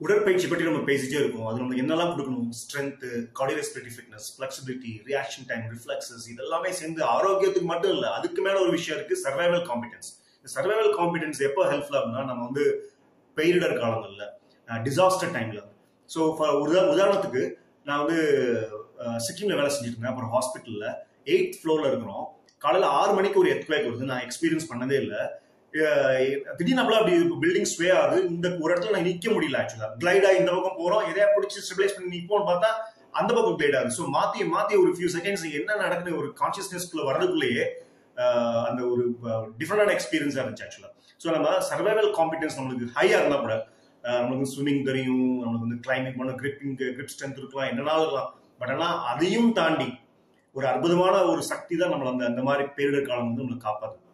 உடற்பயிற்சி பற்றி நம்ம பேசிட்டே இருக்கோம் அது நமக்கு என்னெல்லாம் கொடுக்கணும் strength cardiorespiratory fitness flexibility reaction time reflexes இதெல்லாமே சேர்ந்து ஆரோக்கியத்துக்கு மட்டும் இல்லை அதுக்கு மேல ஒரு விஷயம் இருக்கு சர்வைவல் காம்பிடன்ஸ் இந்த சர்வைவல் காம்பிடன்ஸ் எப்போ ஹெல்ப்ஃபுல் ஆகும்னா நம்ம வந்து பெய்ரிடர் காலங்கள்ல டிசாஸ்டர் டைம்ல ஸோ உதா உதாரணத்துக்கு நான் வந்து அஹ், சிக்கிம்ல வேலை செஞ்சுட்டு இருந்தேன் அப்புறம் ஹாஸ்பிட்டல்ல எயிட் ஃப்ளோர்ல இருக்கிறோம் காலையில ஆறு மணிக்கு ஒரு எர்த்குவேக் வருது நான் எக்ஸ்பீரியன்ஸ் பண்ணதே இல்லை திடீர்னு அப்பலாம் அப்படி பில்டிங் ஸ்வே ஆகுது இந்த ஒரு இடத்துல நான் நிக்க முடியல ஆக்சுவலா கிளைடா இந்த பக்கம் போறோம் எதையா பிடிச்சி ஸ்டெபிலைஸ் பண்ணி நிப்போம்னு பார்த்தா அந்த பக்கம் கிளைட் ஆகுது ஸோ மாத்தி மாத்தி ஒரு ஃபியூ செகண்ட்ஸ் என்ன நடக்குது ஒரு கான்சியஸ்னஸ்க்குள்ள வரதுக்குள்ளேயே அஹ், அந்த ஒரு டிஃப்ரெண்டான எக்ஸ்பீரியன்ஸா இருந்துச்சு ஆக்சுவலா ஸோ நம்ம சர்வைவல் காம்பிடன்ஸ் நம்மளுக்கு ஹையா இருந்தா கூட அஹ், நம்மளுக்கு ஸ்விம்மிங் தெரியும் நம்மளுக்கு வந்து கிளைம்பிங் பண்ண கிரிப்பிங் கிரிப் ஸ்ட்ரென்த் இருக்கலாம் என்னன்னாலும் இருக்கலாம் பட் ஆனால் அதையும் தாண்டி ஒரு அற்புதமான ஒரு சக்தி தான் நம்மள அந்த அந்த மாதிரி பேரிடர் காலம் வந்து நம்மளுக்கு காப்பாது